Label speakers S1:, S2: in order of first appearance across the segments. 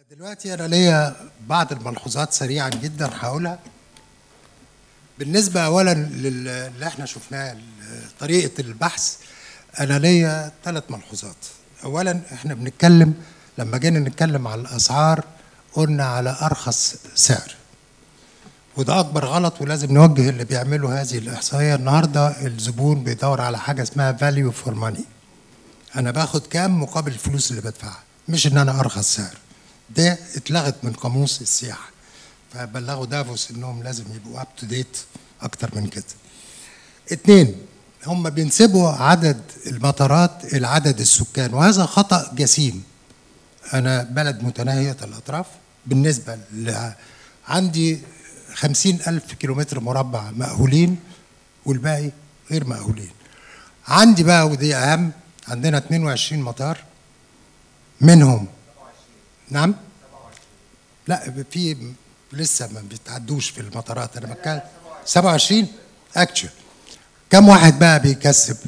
S1: دلوقتي انا ليا بعض الملحوظات سريعا جدا هقولها بالنسبه اولا لل- اللي احنا شفناه ل- طريقه البحث انا ليا ثلاث ملحوظات اولا احنا بنتكلم لما جينا نتكلم على الاسعار قلنا على ارخص سعر وده اكبر غلط ولازم نوجه اللي بيعملوا هذه الاحصائيه النهارده الزبون بيدور على حاجه اسمها فاليو فور ماني انا باخد كام مقابل الفلوس اللي بدفعها مش ان انا ارخص سعر ده اتلغت من قاموس السياحه فبلغوا دافوس انهم لازم يبقوا اب تو ديت اكتر من كده اتنين هم بينسبوا عدد المطارات الى عدد السكان وهذا خطا جسيم انا بلد متناهيه الاطراف بالنسبه ل عندي خمسين ألف كيلومتر مربع مأهولين والباقي غير مأهولين عندي بقى ودي أهم عندنا 22 مطار منهم نعم لا في لسه ما بيتعدوش في المطارات انا بتكلم 27 اكشن كم واحد بقى بيكسب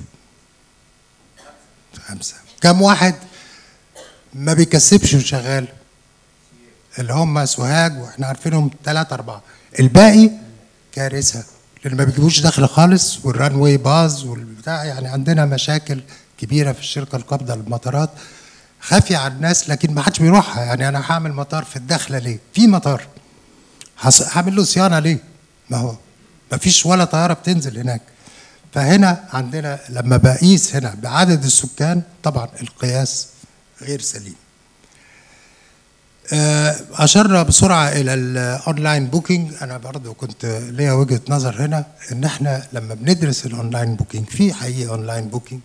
S1: خمسة كم واحد ما بيكسبش وشغال اللي هم سوهاج واحنا عارفينهم ثلاثة أربعة الباقي كارثة لأن ما بيجيبوش دخل خالص والران واي باظ والبتاع يعني عندنا مشاكل كبيرة في الشركة القابضة للمطارات خافية على الناس لكن ما حدش بيروحها يعني أنا هعمل مطار في الدخلة ليه؟ في مطار هص- هعمل له صيانة ليه؟ ما هو ما فيش ولا طيارة بتنزل هناك فهنا عندنا لما بقيس هنا بعدد السكان طبعا القياس غير سليم آه، أشرنا بسرعة إلى الأونلاين بوكينج أنا برضو كنت ليا وجهة نظر هنا إن إحنا لما بندرس الأونلاين بوكينج في حقيقي أونلاين بوكينج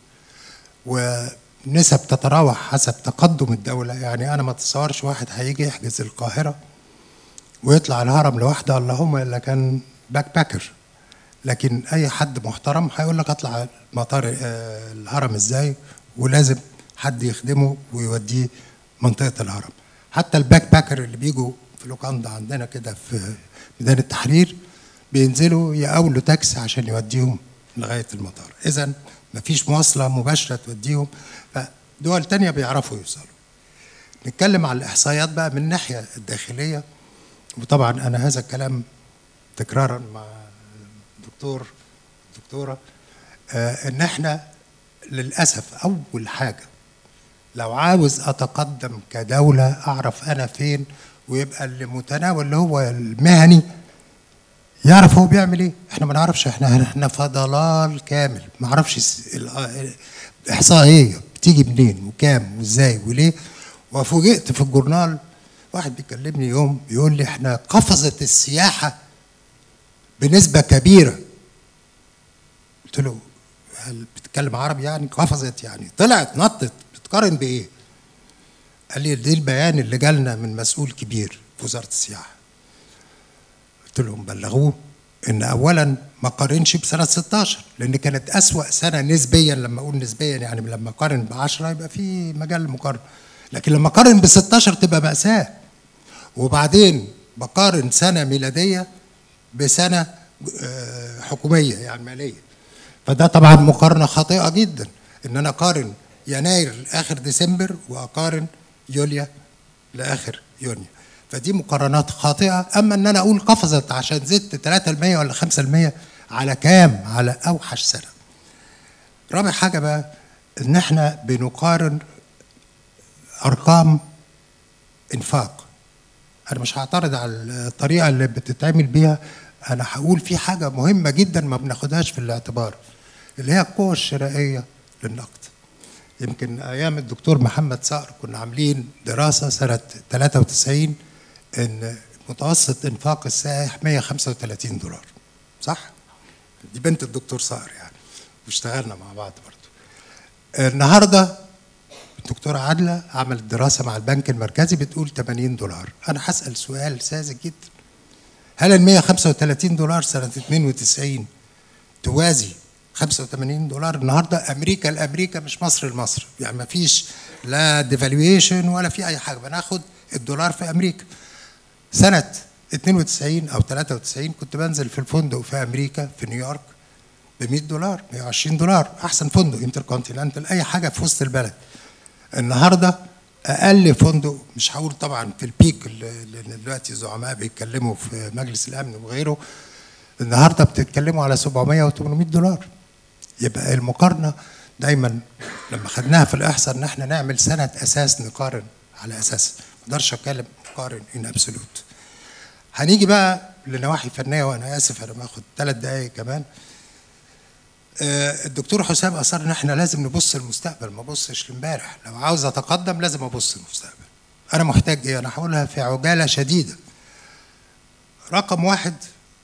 S1: ونسب تتراوح حسب تقدم الدولة يعني أنا ما أتصورش واحد هيجي يحجز القاهرة ويطلع الهرم لوحده اللهم إلا كان باك باكر لكن أي حد محترم هيقول لك أطلع مطار آه، الهرم إزاي ولازم حد يخدمه ويوديه منطقة الهرم حتى الباك باكر اللي بيجوا في لوكاندا عندنا كده في ميدان التحرير بينزلوا يقاولوا تاكسي عشان يوديهم لغاية المطار إذا مفيش مواصلة مباشرة توديهم فدول تانية بيعرفوا يوصلوا نتكلم على الإحصائيات بقى من الناحية الداخلية وطبعا أنا هذا الكلام تكرارا مع الدكتور الدكتورة آه إن إحنا للأسف أول حاجة لو عاوز اتقدم كدوله اعرف انا فين ويبقى اللي متناول اللي هو المهني يعرف هو بيعمل ايه احنا ما نعرفش احنا احنا في ضلال كامل ما اعرفش الس- ال- الاحصائيه بتيجي منين وكام وازاي وليه وفوجئت في الجورنال واحد بيكلمني يوم بيقول لي احنا قفزت السياحه بنسبه كبيره قلت له هل بتتكلم عربي يعني قفزت يعني طلعت نطت بتقارن بايه قال لي دي البيان اللي جالنا من مسؤول كبير في وزاره السياحه قلت لهم بلغوه ان اولا ما قارنش بسنه 16 لان كانت اسوا سنه نسبيا لما اقول نسبيا يعني لما اقارن ب 10 يبقى في مجال للمقارنه لكن لما اقارن ب 16 تبقى ماساه وبعدين بقارن سنه ميلاديه بسنه آه، حكوميه يعني ماليه فده طبعا مقارنه خاطئه جدا ان انا اقارن يناير لاخر ديسمبر واقارن يوليو لاخر يونيو فدي مقارنات خاطئه اما ان انا اقول قفزت عشان زدت 3% ولا 5% على كام على اوحش سنه رابع حاجه بقى ان احنا بنقارن ارقام انفاق انا مش هعترض على الطريقه اللي بتتعمل بيها انا هقول في حاجه مهمه جدا ما بناخدهاش في الاعتبار اللي هي القوه الشرائيه للنقد يمكن ايام الدكتور محمد صقر كنا عاملين دراسه سنه 93 ان متوسط انفاق السائح 135 دولار صح؟ دي بنت الدكتور صقر يعني واشتغلنا مع بعض برضه النهارده الدكتوره عادله عملت دراسه مع البنك المركزي بتقول 80 دولار انا هسال سؤال ساذج جدا هل ال 135 دولار سنه 92 توازي 85 دولار النهارده امريكا لامريكا مش مصر لمصر يعني ما فيش لا ديفالويشن ولا في اي حاجه بناخد الدولار في امريكا سنه 92 او 93 كنت بنزل في الفندق في امريكا في نيويورك ب 100 دولار 120 دولار احسن فندق انتر كونتيننتال اي حاجه في وسط البلد النهارده اقل فندق مش هقول طبعا في البيك اللي لان دلوقتي الزعماء بيتكلموا في مجلس الامن وغيره النهارده بتتكلموا على 700 و800 دولار يبقى المقارنه دايما لما خدناها في الاحصاء ان احنا نعمل سنه اساس نقارن على اساس ما اقدرش اتكلم نقارن ان ابسولوت هنيجي بقى لنواحي فنيه وانا اسف انا باخد ثلاث دقائق كمان آه، الدكتور حسام اصر ان احنا لازم نبص للمستقبل ما ابصش لامبارح لو عاوز اتقدم لازم ابص للمستقبل انا محتاج ايه انا هقولها في عجاله شديده رقم واحد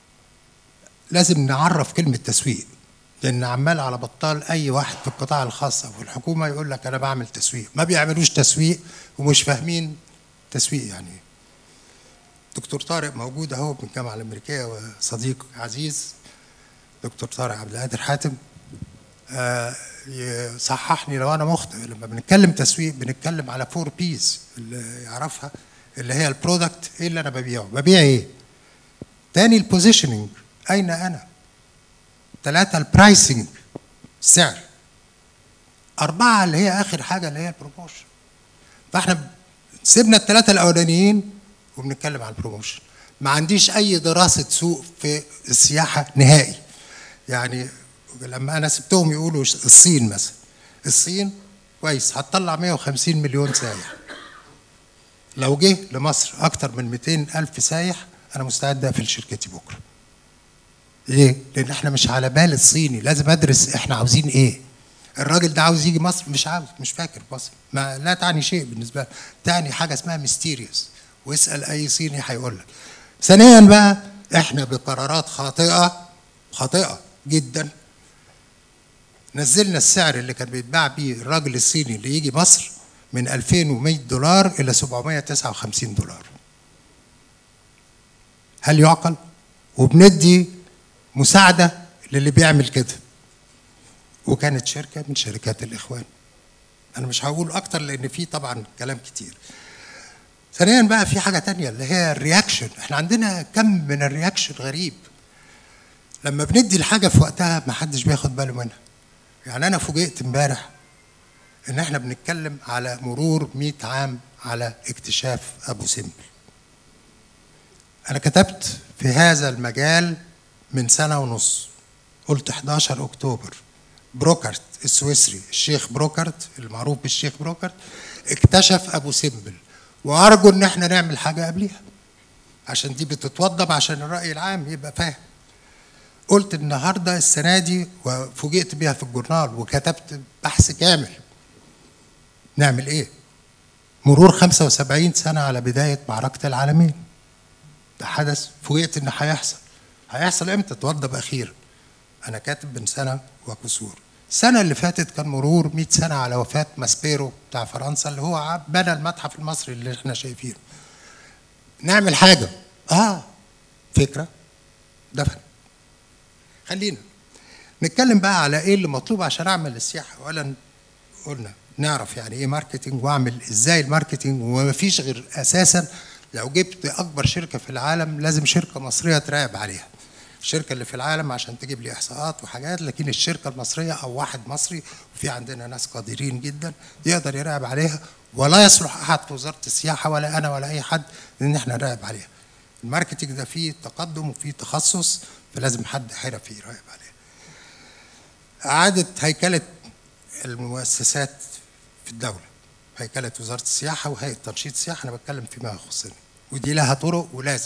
S1: لازم نعرف كلمه تسويق لان عمال على بطال اي واحد في القطاع الخاص او في الحكومه يقول لك انا بعمل تسويق ما بيعملوش تسويق ومش فاهمين تسويق يعني ايه دكتور طارق موجود اهو من الجامعه الامريكيه وصديق عزيز دكتور طارق عبد القادر حاتم آه، يصححني لو انا مخطئ لما بنتكلم تسويق بنتكلم على فور بيز اللي يعرفها اللي هي البرودكت ايه اللي انا ببيعه ببيع ايه تاني البوزيشننج اين انا ثلاثة البرايسنج السعر أربعة اللي هي آخر حاجة اللي هي البروموشن فاحنا سيبنا الثلاثة الأولانيين وبنتكلم على البروموشن ما عنديش أي دراسة سوق في السياحة نهائي يعني لما أنا سبتهم يقولوا الصين مثلا الصين كويس هتطلع 150 مليون سايح لو جه لمصر أكتر من 200 ألف سايح أنا مستعد أقفل شركتي بكرة ليه؟ لأن احنا مش على بال الصيني لازم أدرس احنا عاوزين إيه الراجل ده عاوز يجي مصر مش عاوز مش فاكر مصر ما لا تعني شيء بالنسبه له تعني حاجه اسمها ميستيريوس واسال اي صيني هيقول لك ثانيا بقى احنا بقرارات خاطئه خاطئه جدا نزلنا السعر اللي كان بيتباع بيه الراجل الصيني اللي يجي مصر من 2100 دولار الى 759 دولار هل يعقل وبندي مساعده للي بيعمل كده وكانت شركه من شركات الاخوان انا مش هقول اكتر لان في طبعا كلام كتير ثانيا بقى في حاجه تانية اللي هي الرياكشن احنا عندنا كم من الرياكشن غريب لما بندي الحاجه في وقتها ما حدش بياخد باله منها يعني انا فوجئت امبارح ان احنا بنتكلم على مرور 100 عام على اكتشاف ابو سمبل انا كتبت في هذا المجال من سنه ونص قلت 11 اكتوبر بروكرت السويسري الشيخ بروكرت المعروف بالشيخ بروكرت اكتشف ابو سمبل وارجو ان احنا نعمل حاجه قبليها عشان دي بتتوضب عشان الراي العام يبقى فاهم قلت النهارده السنه دي وفوجئت بيها في الجورنال وكتبت بحث كامل نعمل ايه مرور 75 سنه على بدايه معركه العالمين ده حدث فوجئت ان هيحصل هيحصل امتى توضب اخيرا انا كاتب من سنه وكسور السنه اللي فاتت كان مرور 100 سنه على وفاه ماسبيرو بتاع فرنسا اللي هو بنى المتحف المصري اللي احنا شايفينه نعمل حاجه اه فكره دفن خلينا نتكلم بقى على ايه اللي مطلوب عشان اعمل السياحه اولا قلنا نعرف يعني ايه ماركتنج واعمل ازاي الماركتنج ومفيش غير اساسا لو جبت اكبر شركه في العالم لازم شركه مصريه تراقب عليها الشركه اللي في العالم عشان تجيب لي احصاءات وحاجات لكن الشركه المصريه او واحد مصري وفي عندنا ناس قادرين جدا يقدر يراقب عليها ولا يصلح احد في وزاره السياحه ولا انا ولا اي حد ان احنا نراقب عليها الماركتنج ده فيه تقدم وفيه تخصص فلازم حد حرفي يراقب عليها اعاده هيكله المؤسسات في الدوله هيكله وزاره السياحه وهيئه تنشيط السياحه انا بتكلم فيما يخصني ودي لها طرق ولازم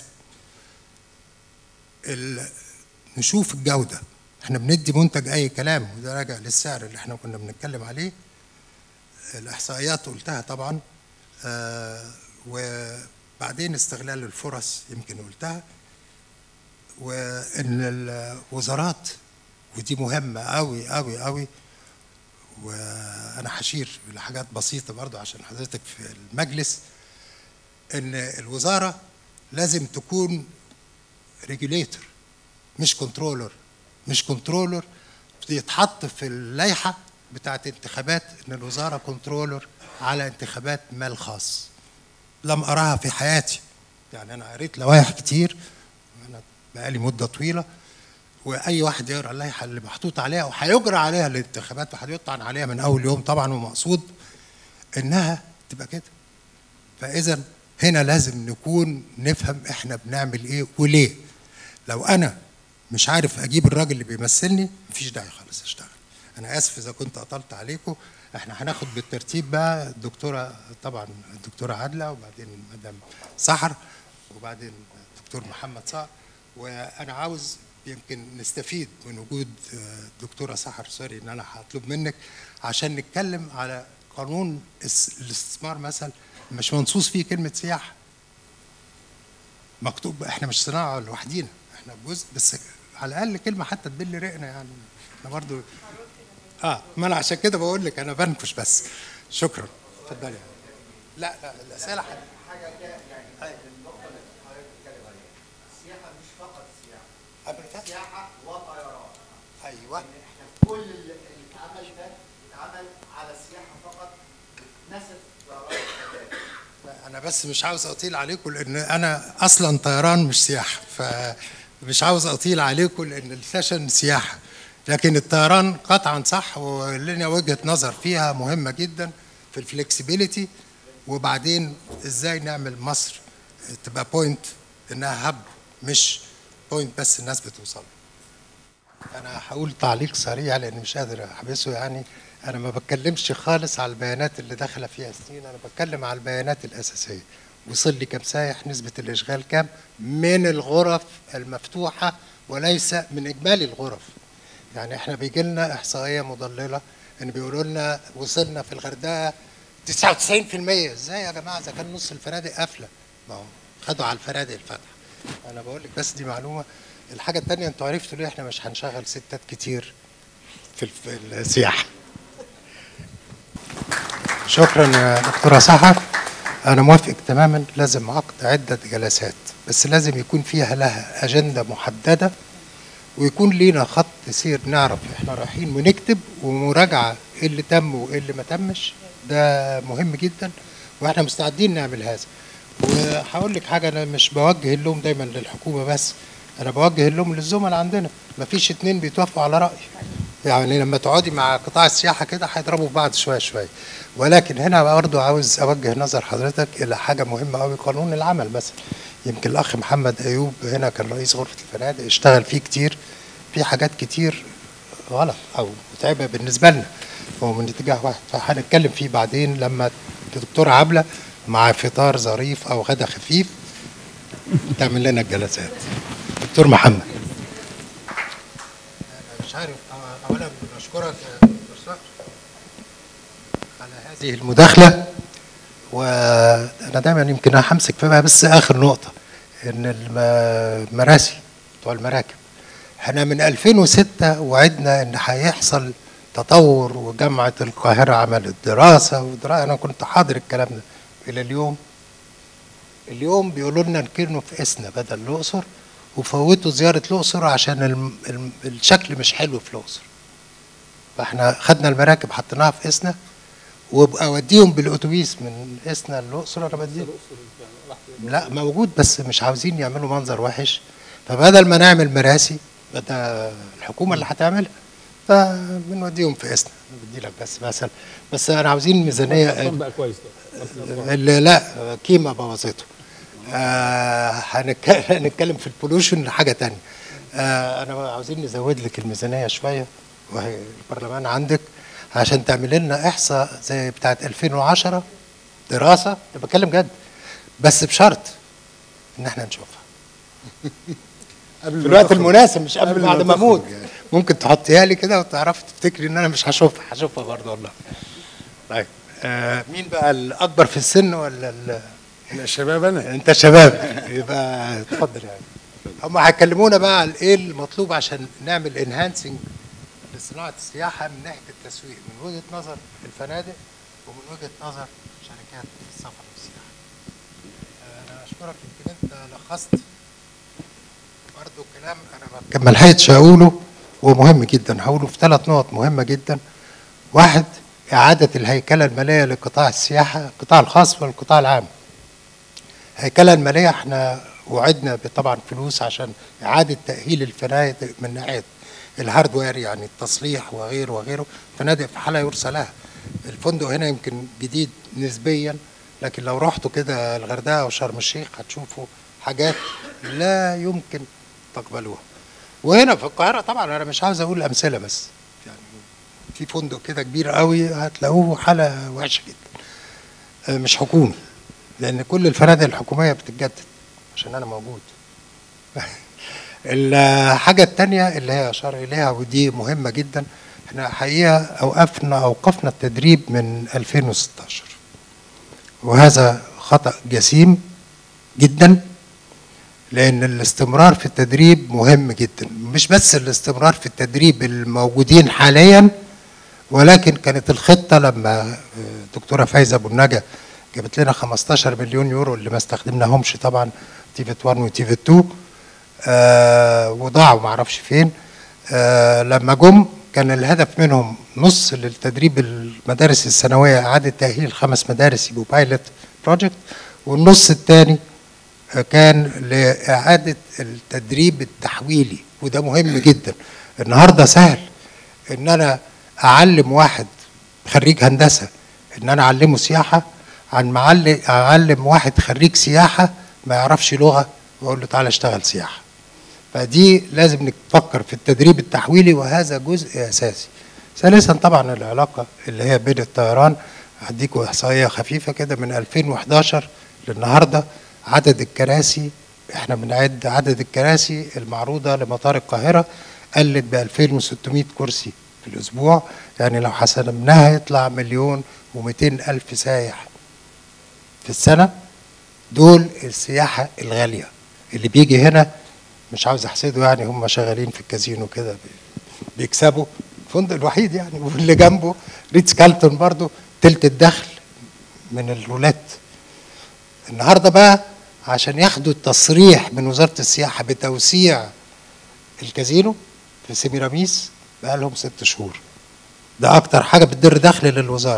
S1: ال... نشوف الجودة احنا بندي منتج اي كلام وده راجع للسعر اللي احنا كنا بنتكلم عليه الاحصائيات قلتها طبعا آه وبعدين استغلال الفرص يمكن قلتها وان الوزارات ودي مهمة قوي قوي قوي وانا هشير لحاجات بسيطة برضو عشان حضرتك في المجلس ان الوزارة لازم تكون ريجوليتور مش كنترولر مش كنترولر يتحط في اللائحه بتاعت انتخابات ان الوزاره كنترولر على انتخابات مال خاص لم اراها في حياتي يعني انا قريت لوائح كتير انا بقالي مده طويله واي واحد يقرا اللائحه اللي محطوط عليها وهيجرى عليها الانتخابات وهيطعن عليها من اول يوم طبعا ومقصود انها تبقى كده فاذا هنا لازم نكون نفهم احنا بنعمل ايه وليه لو انا مش عارف اجيب الراجل اللي بيمثلني مفيش داعي خالص اشتغل انا اسف اذا كنت قطلت عليكم احنا هناخد بالترتيب بقى الدكتوره طبعا الدكتوره عادله وبعدين مدام سحر وبعدين الدكتور محمد صقر وانا عاوز يمكن نستفيد من وجود الدكتوره سحر سوري ان انا هطلب منك عشان نتكلم على قانون الاستثمار مثلا مش منصوص فيه كلمه سياحه مكتوب احنا مش صناعه لوحدينا احنا جزء بس على الاقل كلمه حتى تبل رقنا يعني احنا برضو اه ما انا عشان كده بقول لك انا بنكش بس شكرا اتفضلي لا لا الاسئله حاجه
S2: حاجه كده يعني النقطه اللي حضرتك بتتكلم عليها السياحه مش فقط سياحه سياحه وطيران
S1: ايوه
S2: يعني احنا كل اللي اتعمل ده اتعمل على السياحه فقط نسف طيران
S1: انا بس مش عاوز اطيل عليكم لان انا اصلا طيران مش سياحه فمش عاوز اطيل عليكم لان السيشن سياحه لكن الطيران قطعا صح ولنا وجهه نظر فيها مهمه جدا في الفلكسبيليتي وبعدين ازاي نعمل مصر تبقى بوينت انها هب مش بوينت بس الناس بتوصل انا هقول تعليق سريع لان مش قادر احبسه يعني انا ما بتكلمش خالص على البيانات اللي داخله فيها سنين انا بتكلم على البيانات الاساسيه وصل لي كام سايح نسبه الاشغال كام من الغرف المفتوحه وليس من اجمالي الغرف يعني احنا بيجي لنا احصائيه مضلله ان بيقولوا لنا وصلنا في الغردقه 99% ازاي يا جماعه اذا كان نص الفنادق قافله ما هو خدوا على الفنادق الفتح انا بقول لك بس دي معلومه الحاجه الثانيه انتوا عرفتوا ليه احنا مش هنشغل ستات كتير في السياحه شكرا يا دكتوره سحر انا موافق تماما لازم عقد عده جلسات بس لازم يكون فيها لها اجنده محدده ويكون لينا خط سير نعرف احنا رايحين ونكتب ومراجعه ايه اللي تم وايه اللي ما تمش ده مهم جدا واحنا مستعدين نعمل هذا وهقول لك حاجه انا مش بوجه اللوم دايما للحكومه بس انا بوجه اللوم للزملاء عندنا مفيش اتنين بيتوافقوا على راي يعني لما تقعدي مع قطاع السياحه كده هيضربوا في بعض شويه شويه ولكن هنا برضه عاوز اوجه نظر حضرتك الى حاجه مهمه قوي قانون العمل مثلا يمكن الاخ محمد ايوب هنا كان رئيس غرفه الفنادق اشتغل فيه كتير في حاجات كتير غلط او متعبه بالنسبه لنا هو من اتجاه واحد فهنتكلم فيه بعدين لما الدكتوره عبله مع فطار ظريف او غدا خفيف تعمل لنا الجلسات دكتور محمد مش عارف اولا بشكرك يا دكتور على هذه المداخله وانا دايما يمكن همسك فيها بس اخر نقطه ان المراسي بتوع المراكب احنا من 2006 وعدنا ان هيحصل تطور وجامعه القاهره عملت دراسه ودراسة انا كنت حاضر الكلام ده الى اليوم اليوم بيقولوا لنا نكرنوا في اسنا بدل الاقصر وفوتوا زياره الاقصر عشان الم... الم... الشكل مش حلو في الاقصر فاحنا خدنا المراكب حطيناها في اسنا وابقى اوديهم بالاتوبيس من اسنا للاقصر انا بديهم لا موجود بس مش عاوزين يعملوا منظر وحش فبدل ما نعمل مراسي ده الحكومه اللي هتعملها فبنوديهم في اسنا بدي لك بس مثلا بس انا عاوزين ميزانيه
S3: بقى كويس
S1: اللي لا كيما بوظته آه هنتكلم في البولوشن حاجه تانية آه انا عاوزين نزود لك الميزانيه شويه وهي البرلمان عندك عشان تعمل لنا احصاء زي بتاعت 2010 دراسه انا بتكلم جد بس بشرط ان احنا نشوفها في الوقت المناسب مش قبل بعد ما اموت ممكن تحطيها لي كده وتعرفي تفتكري ان انا مش هشوفها هشوفها برضه والله طيب آه مين بقى الاكبر في السن ولا ال...
S3: لا شباب انا
S1: انت شباب يبقى اتفضل يعني هم هيكلمونا بقى على ايه المطلوب عشان نعمل انهانسنج لصناعه السياحه من ناحيه التسويق من وجهه نظر الفنادق ومن وجهه نظر شركات السفر والسياحه. انا اشكرك يمكن انت لخصت برضه كلام انا ما لحقتش اقوله ومهم جدا هقوله في ثلاث نقط مهمه جدا. واحد اعاده الهيكله الماليه لقطاع السياحه القطاع الخاص والقطاع العام. الهيكله الماليه احنا وعدنا طبعا فلوس عشان اعاده تاهيل الفنادق من ناحيه الهاردوير يعني التصليح وغيره وغيره فنادق في حاله يرسى لها الفندق هنا يمكن جديد نسبيا لكن لو رحتوا كده الغردقه او شرم الشيخ هتشوفوا حاجات لا يمكن تقبلوها وهنا في القاهره طبعا انا مش عاوز اقول امثله بس يعني في فندق كده كبير قوي هتلاقوه حاله وحشه جدا آه، مش حكومي لان كل الفنادق الحكوميه بتتجدد عشان انا موجود الحاجة التانية اللي هي أشار إليها ودي مهمة جدا احنا حقيقة أوقفنا أوقفنا التدريب من 2016 وهذا خطأ جسيم جدا لأن الاستمرار في التدريب مهم جدا مش بس الاستمرار في التدريب الموجودين حاليا ولكن كانت الخطة لما الدكتورة فايزة أبو النجا جابت لنا 15 مليون يورو اللي ما استخدمناهمش طبعا تيفت 1 وتيفت 2 آه وضاعوا ما اعرفش فين آه لما جم كان الهدف منهم نص للتدريب المدارس الثانويه اعاده تاهيل خمس مدارس يبقوا بايلوت بروجكت والنص الثاني كان لاعاده التدريب التحويلي وده مهم جدا النهارده سهل ان انا اعلم واحد خريج هندسه ان انا اعلمه سياحه عن معلم اعلم واحد خريج سياحه ما يعرفش لغه واقول له تعالى اشتغل سياحه فدي لازم نفكر في التدريب التحويلي وهذا جزء اساسي ثالثا طبعا العلاقه اللي هي بين الطيران هديكوا احصائيه خفيفه كده من 2011 للنهارده عدد الكراسي احنا بنعد عدد الكراسي المعروضه لمطار القاهره قلت ب 2600 كرسي في الاسبوع يعني لو حسبناها يطلع مليون و200 الف سايح في السنه دول السياحه الغاليه اللي بيجي هنا مش عاوز احسده يعني هم شغالين في الكازينو كده بيكسبوا الفندق الوحيد يعني واللي جنبه ريتز كالتون برضو تلت الدخل من الرولات النهارده بقى عشان ياخدوا التصريح من وزاره السياحه بتوسيع الكازينو في سيميراميس بقى لهم ست شهور ده اكتر حاجه بتدر دخل للوزاره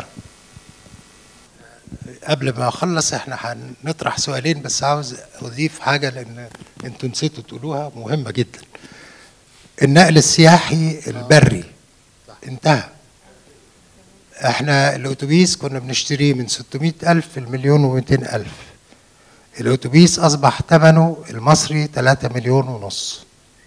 S1: قبل ما اخلص احنا هنطرح سؤالين بس عاوز اضيف حاجه لان انتوا نسيتوا تقولوها مهمه جدا النقل السياحي البري انتهى احنا الاتوبيس كنا بنشتريه من 600 الف المليون و200 الف الاتوبيس اصبح ثمنه المصري 3 مليون ونص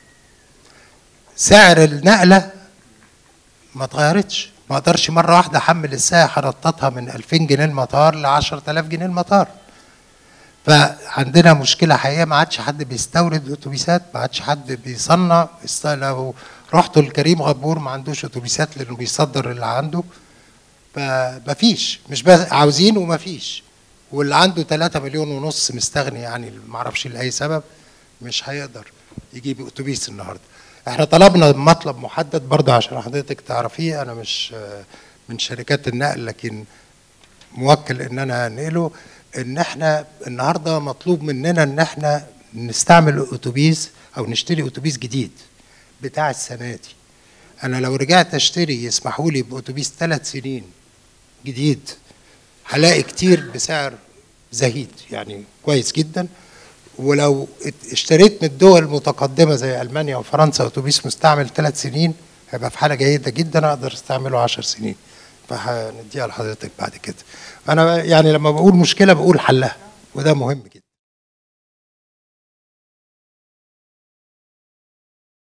S1: سعر النقله ما اتغيرتش ما اقدرش مره واحده احمل السائح انططها من 2000 جنيه المطار ل 10000 جنيه المطار فعندنا مشكله حقيقيه ما عادش حد بيستورد اتوبيسات ما عادش حد بيصنع لو رحت لكريم غبور ما عندوش اتوبيسات لانه بيصدر اللي عنده فما فيش مش بس عاوزين وما فيش واللي عنده 3 مليون ونص مستغني يعني ما اعرفش لاي سبب مش هيقدر يجيب اتوبيس النهارده احنا طلبنا مطلب محدد برضه عشان حضرتك تعرفيه انا مش من شركات النقل لكن موكل ان انا انقله ان احنا النهارده مطلوب مننا ان احنا نستعمل اتوبيس او نشتري اتوبيس جديد بتاع السنه دي انا لو رجعت اشتري يسمحوا لي باتوبيس ثلاث سنين جديد هلاقي كتير بسعر زهيد يعني كويس جدا ولو اشتريت من الدول المتقدمه زي المانيا وفرنسا اتوبيس مستعمل ثلاث سنين هيبقى في حاله جيده جدا اقدر استعمله 10 سنين فهنديها لحضرتك بعد كده انا يعني لما بقول مشكله بقول حلها وده مهم جدا